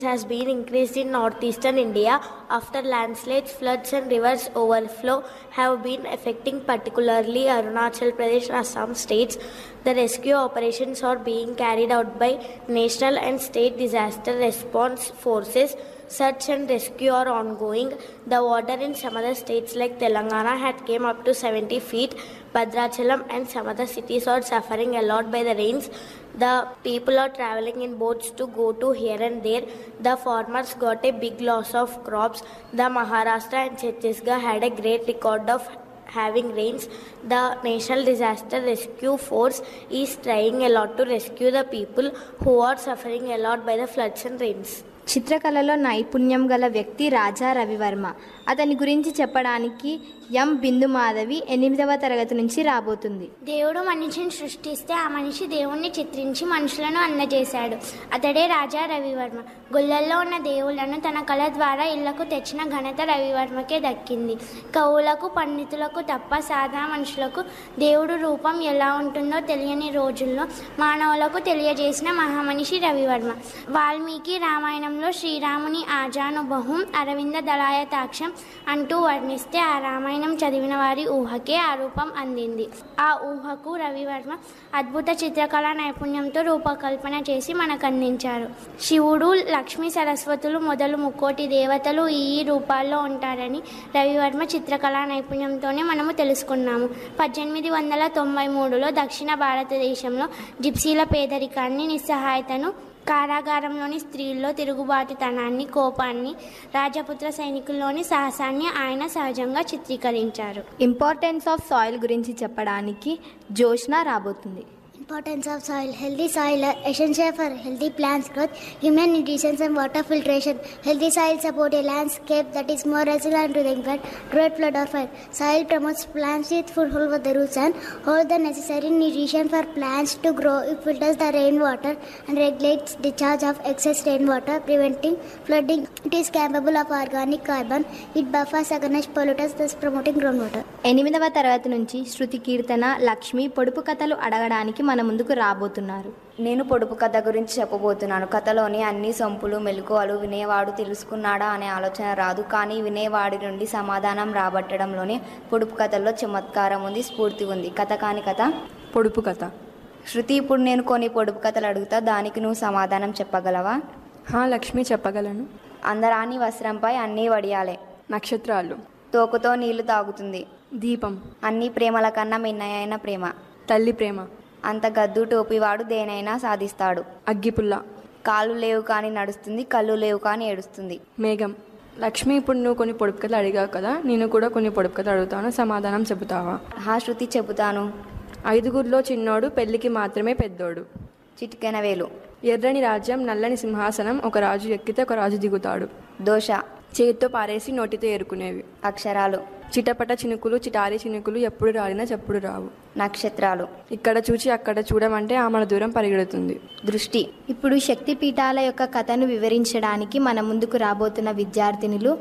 has been increased in northeastern India after landslides, floods, and rivers overflow have been affecting particularly Arunachal Pradesh and Assam states. The rescue operations are being carried out by national and state disaster response forces. Search and rescue are ongoing. The water in some other states like Telangana had came up to 70 feet. Bhadrachalam and some other cities are suffering a lot by the rains. The people are traveling in boats to go to here and there. The farmers got a big loss of crops. The Maharashtra and Chhattisgarh had a great record of having rains. The National Disaster Rescue Force is trying a lot to rescue the people who are suffering a lot by the floods and rains. చిత్రకళలో నైపుణ్యం గల వ్యక్తి రాజా రవివర్మ అతని గురించి చెప్పడానికి ఎం బిందు మాధవి ఎనిమిదవ తరగతి నుంచి రాబోతుంది దేవుడు మనిషిని సృష్టిస్తే ఆ మనిషి దేవుణ్ణి చిత్రించి మనుషులను అందజేశాడు అతడే రాజా రవివర్మ గుళ్ళల్లో ఉన్న దేవుళ్లను తన కళ ద్వారా ఇళ్లకు తెచ్చిన ఘనత రవివర్మకే దక్కింది కవులకు పండితులకు తప్ప సాధారణ మనుషులకు దేవుడు రూపం ఎలా ఉంటుందో తెలియని రోజుల్లో మానవులకు తెలియజేసిన మహామనిషి రవివర్మ వాల్మీకి రామాయణంలో శ్రీరాముని ఆజానుబహుం అరవింద దళాయతాక్షం అంటూ వర్ణిస్తే ఆ రామాయణం చదివిన వారి ఊహకే ఆ రూపం అందింది ఆ ఊహకు రవివర్మ అద్భుత చిత్రకళా నైపుణ్యంతో రూపకల్పన చేసి మనకు అందించారు శివుడు లక్ష్మీ సరస్వతులు మొదలు ముక్కోటి దేవతలు ఈ రూపాల్లో ఉంటారని రవివర్మ చిత్రకళా నైపుణ్యంతోనే మనము తెలుసుకున్నాము పద్దెనిమిది వందల తొంభై మూడులో దక్షిణ భారతదేశంలో జిప్సీల పేదరికాన్ని నిస్సహాయతను కారాగారంలోని స్త్రీల్లో తిరుగుబాటుతనాన్ని కోపాన్ని రాజపుత్ర సైనికుల్లోని సాహసాన్ని ఆయన సహజంగా చిత్రీకరించారు ఇంపార్టెన్స్ ఆఫ్ సాయిల్ గురించి చెప్పడానికి జోష్న రాబోతుంది Importance of soil. Healthy soil are essential for healthy plants growth, human nutrition and water filtration. Healthy soil support a landscape that is more resilient to the impact, drought, flood or fire. Soil promotes plants with foothold for the roots and holds the necessary nutrition for plants to grow. It filters the rainwater and regulates discharge of excess rainwater, preventing flooding. It is capable of organic carbon. It buffers against pollutants, thus promoting groundwater. ఎనిమిదవ తరగతి నుంచి శృతి కీర్తన లక్ష్మి పొడుపు కథలు అడగడానికి మన ముందుకు రాబోతున్నారు నేను పొడుపు కథ గురించి చెప్పబోతున్నాను కథలోని అన్ని సొంపులు మెలకువలు వినేవాడు తెలుసుకున్నాడా అనే ఆలోచన రాదు కానీ వినేవాడి నుండి సమాధానం రాబట్టడంలోనే పొడుపు కథల్లో చమత్కారం ఉంది స్ఫూర్తి ఉంది కథ కాని కథ పొడుపు కథ శృతి ఇప్పుడు నేను కొన్ని పొడుపు కథలు అడుగుతా దానికి నువ్వు సమాధానం చెప్పగలవా హా లక్ష్మి చెప్పగలను అందరాని వస్త్రంపై అన్నీ వడియాలే నక్షత్రాలు తోకతో నీళ్లు తాగుతుంది దీపం అన్ని ప్రేమల కన్నా మిన్నయైన ప్రేమ తల్లి ప్రేమ అంత గద్దు టోపివాడు దేనైనా సాధిస్తాడు అగ్గిపుల్ల కాళ్ళు లేవు కానీ నడుస్తుంది కళ్ళు లేవు కానీ ఏడుస్తుంది మేఘం లక్ష్మి ఇప్పుడు నువ్వు కొన్ని పొడుపు కథలు అడిగావు కదా నేను కూడా కొన్ని పొడుపు కథలు అడుగుతాను సమాధానం చెబుతావా హా శృతి చెబుతాను ఐదుగురిలో చిన్నోడు పెళ్లికి మాత్రమే పెద్దోడు చిటికెన వేలు ఎర్రని రాజ్యం నల్లని సింహాసనం ఒక రాజు ఎక్కితే ఒక రాజు దిగుతాడు దోశ చేతితో పారేసి నోటితో ఏరుకునేవి అక్షరాలు చిటపట చినుకులు చిటారి చినుకులు ఎప్పుడు రాలినా చెప్పుడు రావు నక్షత్రాలు ఇక్కడ చూచి అక్కడ చూడమంటే ఆమె దూరం పరిగెడుతుంది దృష్టి ఇప్పుడు శక్తి పీఠాల యొక్క కథను వివరించడానికి మన ముందుకు రాబోతున్న విద్యార్థినులు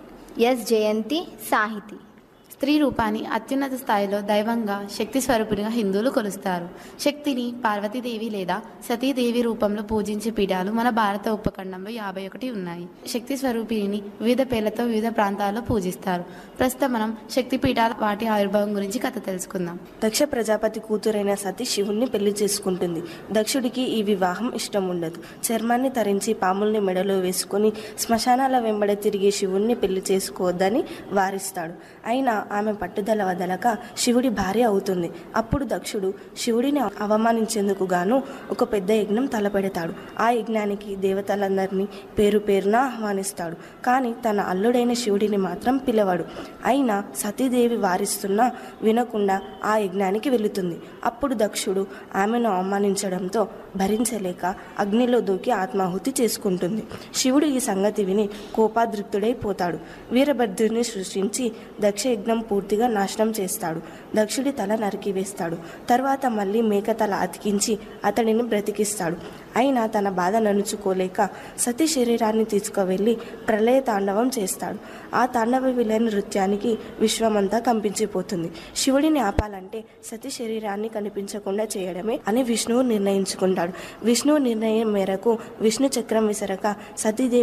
ఎస్ జయంతి సాహితి స్త్రీ రూపాన్ని అత్యున్నత స్థాయిలో దైవంగా శక్తి స్వరూపునిగా హిందువులు కొలుస్తారు శక్తిని పార్వతీదేవి లేదా సతీదేవి రూపంలో పూజించే పీఠాలు మన భారత ఉపఖండంలో యాభై ఒకటి ఉన్నాయి శక్తి స్వరూపిణిని వివిధ పేర్లతో వివిధ ప్రాంతాల్లో పూజిస్తారు ప్రస్తుతం మనం శక్తి పీఠాల వాటి ఆవిర్భావం గురించి కథ తెలుసుకుందాం దక్ష ప్రజాపతి కూతురైన సతి శివుణ్ణి పెళ్లి చేసుకుంటుంది దక్షుడికి ఈ వివాహం ఇష్టం ఉండదు చర్మాన్ని తరించి పాముల్ని మెడలో వేసుకుని శ్మశానాల వెంబడ తిరిగి శివుణ్ణి పెళ్లి చేసుకోవద్దని వారిస్తాడు అయినా ఆమె పట్టుదల వదలక శివుడి భార్య అవుతుంది అప్పుడు దక్షుడు శివుడిని అవమానించేందుకు గాను ఒక పెద్ద యజ్ఞం తలపెడతాడు ఆ యజ్ఞానికి దేవతలందరినీ పేరు పేరున ఆహ్వానిస్తాడు కానీ తన అల్లుడైన శివుడిని మాత్రం పిలవడు అయినా సతీదేవి వారిస్తున్నా వినకుండా ఆ యజ్ఞానికి వెళుతుంది అప్పుడు దక్షుడు ఆమెను అవమానించడంతో భరించలేక అగ్నిలో దూకి ఆత్మాహుతి చేసుకుంటుంది శివుడు ఈ సంగతి విని కోపాదృప్తుడైపోతాడు వీరభద్రుని సృష్టించి దక్ష యజ్ఞం పూర్తిగా నాశనం చేస్తాడు దక్షుడి తల నరికి వేస్తాడు తర్వాత మళ్ళీ మేక తల అతికించి అతడిని బ్రతికిస్తాడు అయినా తన బాధ నలుచుకోలేక సతీ శరీరాన్ని తీసుకువెళ్ళి ప్రళయ తాండవం చేస్తాడు ఆ తాండవ విలయ నృత్యానికి విశ్వమంతా కంపించిపోతుంది శివుడిని ఆపాలంటే సతీ శరీరాన్ని కనిపించకుండా చేయడమే అని విష్ణువు నిర్ణయించుకుంటాడు విష్ణువు నిర్ణయం మేరకు విష్ణు చక్రం విసరక సతీదేవి